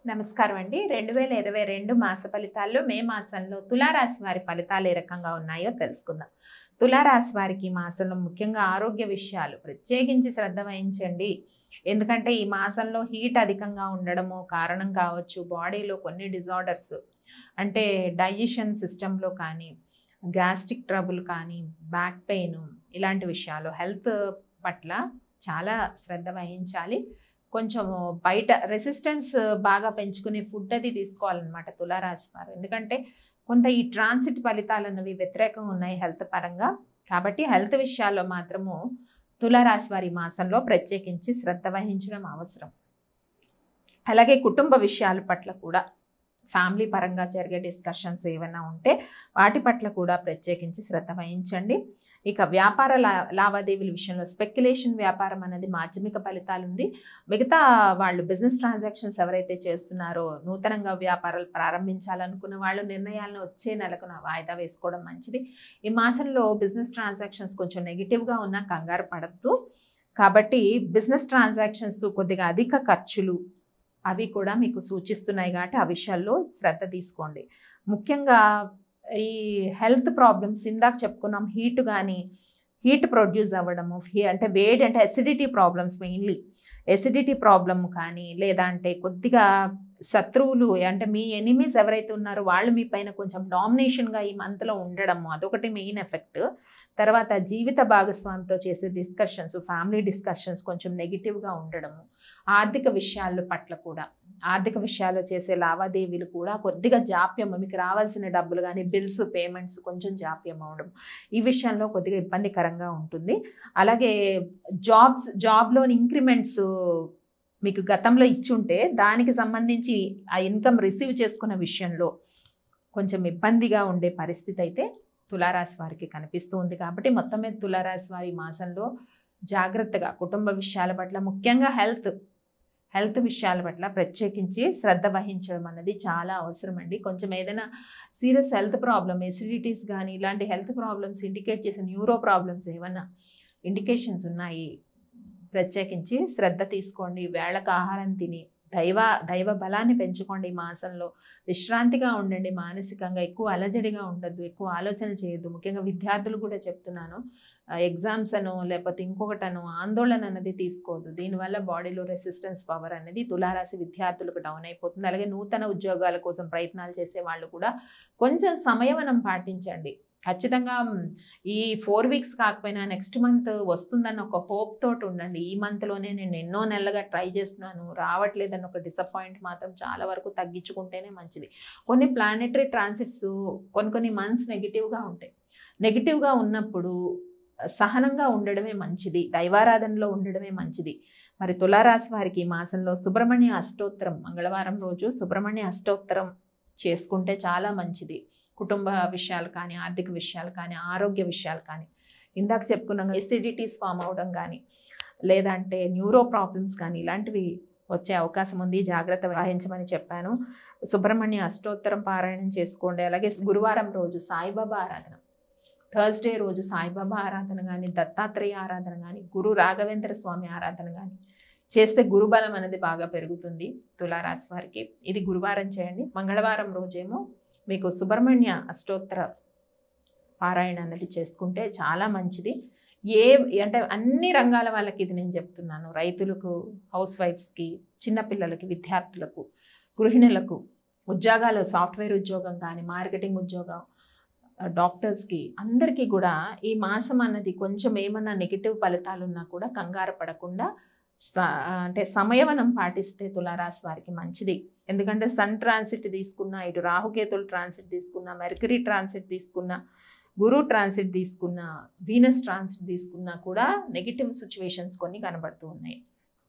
నమస్కారం అండి రెండు వేల ఇరవై రెండు మాస ఫలితాల్లో మే మాసంలో తులారాశి వారి ఫలితాలు ఏ రకంగా ఉన్నాయో తెలుసుకుందాం తులారాశి వారికి ఈ మాసంలో ముఖ్యంగా ఆరోగ్య విషయాలు ప్రత్యేకించి శ్రద్ధ వహించండి ఎందుకంటే ఈ మాసంలో హీట్ అధికంగా ఉండడము కారణం కావచ్చు బాడీలో కొన్ని డిజార్డర్స్ అంటే డైజెషన్ సిస్టంలో కానీ గ్యాస్ట్రిక్ ట్రబుల్ కానీ బ్యాక్ పెయిన్ ఇలాంటి విషయాలు హెల్త్ పట్ల చాలా శ్రద్ధ వహించాలి కొంచెం బయట రెసిస్టెన్స్ బాగా పెంచుకునే ఫుడ్ అది తీసుకోవాలన్నమాట తులారాశి వారు ఎందుకంటే కొంత ఈ ట్రాన్సిట్ ఫలితాలు అన్నవి వ్యతిరేకంగా ఉన్నాయి హెల్త్ పరంగా కాబట్టి హెల్త్ విషయాల్లో మాత్రము తులారాశి వారి మాసంలో ప్రత్యేకించి శ్రద్ధ వహించడం అవసరం అలాగే కుటుంబ విషయాల పట్ల కూడా ఫ్యామిలీ పరంగా జరిగే డిస్కషన్స్ ఏమైనా ఉంటే వాటి పట్ల కూడా ప్రత్యేకించి శ్రద్ధ వహించండి ఇక వ్యాపార లా లావాదేవీల విషయంలో స్పెక్యులేషన్ వ్యాపారం అనేది మాధ్యమిక ఫలితాలు ఉంది మిగతా వాళ్ళు బిజినెస్ ట్రాన్సాక్షన్స్ ఎవరైతే చేస్తున్నారో నూతనంగా వ్యాపారాలు ప్రారంభించాలనుకున్న వాళ్ళు నిర్ణయాలను వచ్చే నెలకు వాయిదా వేసుకోవడం మంచిది ఈ మాసంలో బిజినెస్ ట్రాన్సాక్షన్స్ కొంచెం నెగిటివ్గా ఉన్నా కంగారు పడద్దు కాబట్టి బిజినెస్ ట్రాన్సాక్షన్స్ కొద్దిగా అధిక ఖర్చులు అవి కూడా మీకు సూచిస్తున్నాయి కాబట్టి ఆ విషయాల్లో శ్రద్ధ తీసుకోండి ముఖ్యంగా ఈ హెల్త్ ప్రాబ్లమ్స్ ఇందాక చెప్పుకున్నాం హీట్ కానీ హీట్ ప్రొడ్యూస్ అవ్వడము హీ అంటే వేడి అంటే acidity problems mainly acidity problem కానీ లేదా అంటే కొద్దిగా శత్రువులు అంటే మీ ఎనిమీస్ ఎవరైతే ఉన్నారో వాళ్ళు మీ పైన కొంచెం డామినేషన్గా ఈ మంత్లో ఉండడము అదొకటి మెయిన్ ఎఫెక్ట్ తర్వాత జీవిత భాగస్వామితో చేసే డిస్కషన్స్ ఫ్యామిలీ డిస్కషన్స్ కొంచెం నెగిటివ్గా ఉండడము ఆర్థిక విషయాల పట్ల కూడా ఆర్థిక విషయాల్లో చేసే లావాదేవీలు కూడా కొద్దిగా జాప్యం మీకు రావాల్సిన డబ్బులు కానీ బిల్స్ పేమెంట్స్ కొంచెం జాప్యం అవడం ఈ విషయంలో కొద్దిగా ఇబ్బందికరంగా ఉంటుంది అలాగే జాబ్స్ జాబ్లోని ఇంక్రిమెంట్స్ మీకు గతంలో ఇచ్చుంటే దానికి సంబంధించి ఆ ఇన్కమ్ రిసీవ్ చేసుకున్న విషయంలో కొంచెం ఇబ్బందిగా ఉండే పరిస్థితి అయితే తులారాశి వారికి కనిపిస్తూ ఉంది కాబట్టి మొత్తం మీద తులారాశి వారి మాసంలో జాగ్రత్తగా కుటుంబ విషయాల పట్ల ముఖ్యంగా హెల్త్ హెల్త్ విషయాల పట్ల ప్రత్యేకించి శ్రద్ధ వహించడం అన్నది చాలా అవసరం అండి కొంచెం ఏదైనా సీరియస్ హెల్త్ ప్రాబ్లమ్ ఎసిడిటీస్ కానీ ఇలాంటి హెల్త్ ప్రాబ్లమ్స్ ఇండికేట్ చేసే న్యూరో ప్రాబ్లమ్స్ ఏమన్నా ఇండికేషన్స్ ఉన్నాయి ప్రత్యేకించి శ్రద్ధ తీసుకోండి వేళకు ఆహారం తిని దైవ దైవ బలాన్ని పెంచుకోండి ఈ మాసంలో విశ్రాంతిగా ఉండండి మానసికంగా ఎక్కువ అలజడిగా ఉండద్దు ఎక్కువ ఆలోచన చేయొద్దు ముఖ్యంగా విద్యార్థులు కూడా చెప్తున్నాను ఎగ్జామ్స్ అను లేకపోతే ఇంకొకటను ఆందోళన అనేది తీసుకోవద్దు దీనివల్ల బాడీలో రెసిస్టెన్స్ పవర్ అనేది తులారాశి విద్యార్థులకు డౌన్ అయిపోతుంది అలాగే నూతన ఉద్యోగాల కోసం ప్రయత్నాలు చేసే వాళ్ళు కూడా కొంచెం సంయమనం పాటించండి ఖచ్చితంగా ఈ ఫోర్ వీక్స్ కాకపోయినా నెక్స్ట్ మంత్ వస్తుందన్న ఒక హోప్ తోటి ఉండండి ఈ మంత్లోనే నేను ఎన్నో నెలలుగా ట్రై చేస్తున్నాను రావట్లేదని ఒక డిసప్పాయింట్ మాత్రం చాలా వరకు తగ్గించుకుంటేనే మంచిది కొన్ని ప్లానెటరీ ట్రాన్సిట్స్ కొన్ని కొన్ని మంత్స్ నెగిటివ్గా ఉంటాయి నెగిటివ్గా ఉన్నప్పుడు సహనంగా ఉండడమే మంచిది దైవారాధనలో ఉండడమే మంచిది మరి తులారాశి వారికి ఈ మాసంలో సుబ్రహ్మణ్య అష్టోత్తరం మంగళవారం రోజు సుబ్రహ్మణ్య అష్టోత్తరం చేసుకుంటే చాలా మంచిది కుటుంబ విషయాలు కానీ ఆర్థిక విషయాలు కానీ ఆరోగ్య విషయాలు కానీ ఇందాక చెప్పుకున్నాం ఎసిడిటీస్ ఫామ్ అవడం కానీ లేదంటే న్యూరో ప్రాబ్లమ్స్ కానీ ఇలాంటివి వచ్చే అవకాశం ఉంది జాగ్రత్త వహించమని చెప్పాను సుబ్రహ్మణ్య అష్టోత్తరం పారాయణం చేసుకోండి అలాగే గురువారం రోజు సాయిబాబా ఆరాధన థర్స్డే రోజు సాయిబాబా ఆరాధన కానీ దత్తాత్రేయ ఆరాధన కానీ గురు రాఘవేంద్ర స్వామి ఆరాధన కానీ చేస్తే గురుబలం అనేది బాగా పెరుగుతుంది తులారాశి వారికి ఇది గురువారం చేయండి మంగళవారం రోజేమో మీకు సుబ్రహ్మణ్య అష్టోత్తర పారాయణ అనేది చేసుకుంటే చాలా మంచిది ఏ అంటే అన్ని రంగాల వాళ్ళకి ఇది నేను చెప్తున్నాను రైతులకు హౌస్ వైఫ్స్కి చిన్నపిల్లలకి విద్యార్థులకు గృహిణులకు ఉద్యోగాలు సాఫ్ట్వేర్ ఉద్యోగం కానీ మార్కెటింగ్ ఉద్యోగం డాక్టర్స్కి అందరికీ కూడా ఈ మాసం అన్నది కొంచెం ఏమన్నా నెగిటివ్ ఫలితాలు ఉన్నా కూడా కంగారు పడకుండా అంటే సమయవనం పాటిస్తే తులారాశి వారికి మంచిది ఎందుకంటే సన్ ట్రాన్సిట్ తీసుకున్న ఇటు రాహుకేతులు ట్రాన్సిట్ తీసుకున్న మెర్కరీ ట్రాన్సిట్ తీసుకున్న గురు ట్రాన్సిట్ తీసుకున్న వీనస్ ట్రాన్సిట్ తీసుకున్నా కూడా నెగిటివ్ సిచ్యువేషన్స్ కొన్ని కనబడుతూ ఉన్నాయి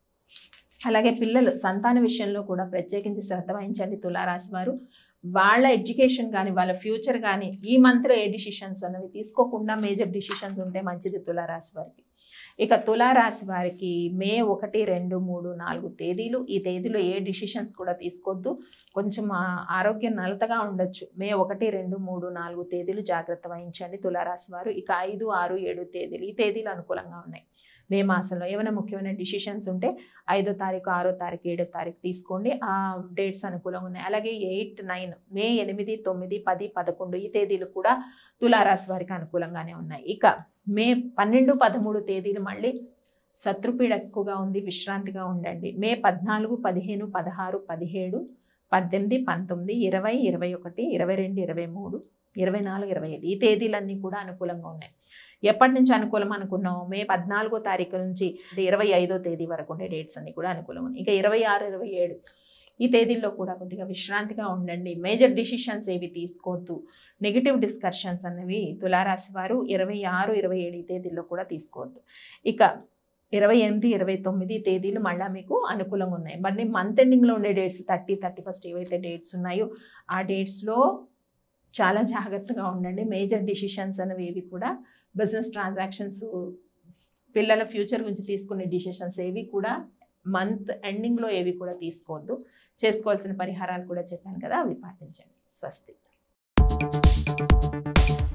అలాగే పిల్లలు సంతాన విషయంలో కూడా ప్రత్యేకించి శ్రద్ధ వహించండి తులారాశి వారు వాళ్ళ ఎడ్యుకేషన్ కానీ వాళ్ళ ఫ్యూచర్ కానీ ఈ మంత్లో ఏ డిసిషన్స్ అనేవి తీసుకోకుండా మేజర్ డిసిషన్స్ ఉంటే మంచిది తులారాశి వారికి ఇక తులారాశి వారికి మే ఒకటి రెండు మూడు నాలుగు తేదీలు ఈ తేదీలో ఏ డిసిషన్స్ కూడా తీసుకోవద్దు కొంచెం ఆరోగ్యం నలతగా ఉండొచ్చు మే ఒకటి రెండు మూడు నాలుగు తేదీలు జాగ్రత్త వహించండి తులారాశి వారు ఇక ఐదు ఆరు ఏడు తేదీలు ఈ తేదీలు అనుకూలంగా ఉన్నాయి మే మాసంలో ఏమైనా ముఖ్యమైన డిసిషన్స్ ఉంటే ఐదో తారీఖు ఆరో తారీఖు ఏడో తారీఖు తీసుకోండి ఆ డేట్స్ అనుకూలంగా ఉన్నాయి అలాగే ఎయిట్ నైన్ మే ఎనిమిది తొమ్మిది పది పదకొండు ఈ తేదీలు కూడా తులారాశి వారికి అనుకూలంగానే ఉన్నాయి ఇక మే పన్నెండు పదమూడు తేదీలు మళ్ళీ శత్రుపీడ ఎక్కువగా ఉంది విశ్రాంతిగా ఉండండి మే పద్నాలుగు పదిహేను పదహారు పదిహేడు పద్దెనిమిది పంతొమ్మిది ఇరవై ఇరవై ఒకటి ఇరవై రెండు ఇరవై మూడు ఇరవై నాలుగు ఇరవై ఐదు ఈ తేదీలన్నీ కూడా అనుకూలంగా ఉన్నాయి ఎప్పటి నుంచి అనుకూలం అనుకున్నాం మే పద్నాలుగో తారీఖు నుంచి ఇరవై ఐదో తేదీ వరకు ఉండే డేట్స్ అన్ని కూడా అనుకూలం ఉన్నాయి ఇక ఇరవై ఆరు ఇరవై ఏడు ఈ తేదీల్లో కూడా కొద్దిగా విశ్రాంతిగా ఉండండి మేజర్ డిసిషన్స్ ఏవి తీసుకోవద్దు నెగిటివ్ డిస్కషన్స్ అనేవి తులారాశి వారు ఇరవై ఆరు ఇరవై ఏడు ఈ తేదీల్లో కూడా తీసుకోవద్దు ఇక ఇరవై ఎనిమిది ఇరవై తొమ్మిది తేదీలు మళ్ళీ మీకు అనుకూలంగా ఉన్నాయి మరి మంత్ ఎండింగ్లో ఉండే డేట్స్ థర్టీ థర్టీ ఫస్ట్ ఏవైతే డేట్స్ ఉన్నాయో ఆ డేట్స్లో చాలా జాగ్రత్తగా ఉండండి మేజర్ డిసిషన్స్ అనేవి ఏవి కూడా బిజినెస్ ట్రాన్సాక్షన్స్ పిల్లల ఫ్యూచర్ గురించి తీసుకునే డిసిషన్స్ ఏవి కూడా మంత్ ఎండింగ్లో ఏవి కూడా తీసుకోవద్దు చేసుకోవాల్సిన పరిహారాలు కూడా చెప్పాను కదా అవి పాటించండి స్వస్తి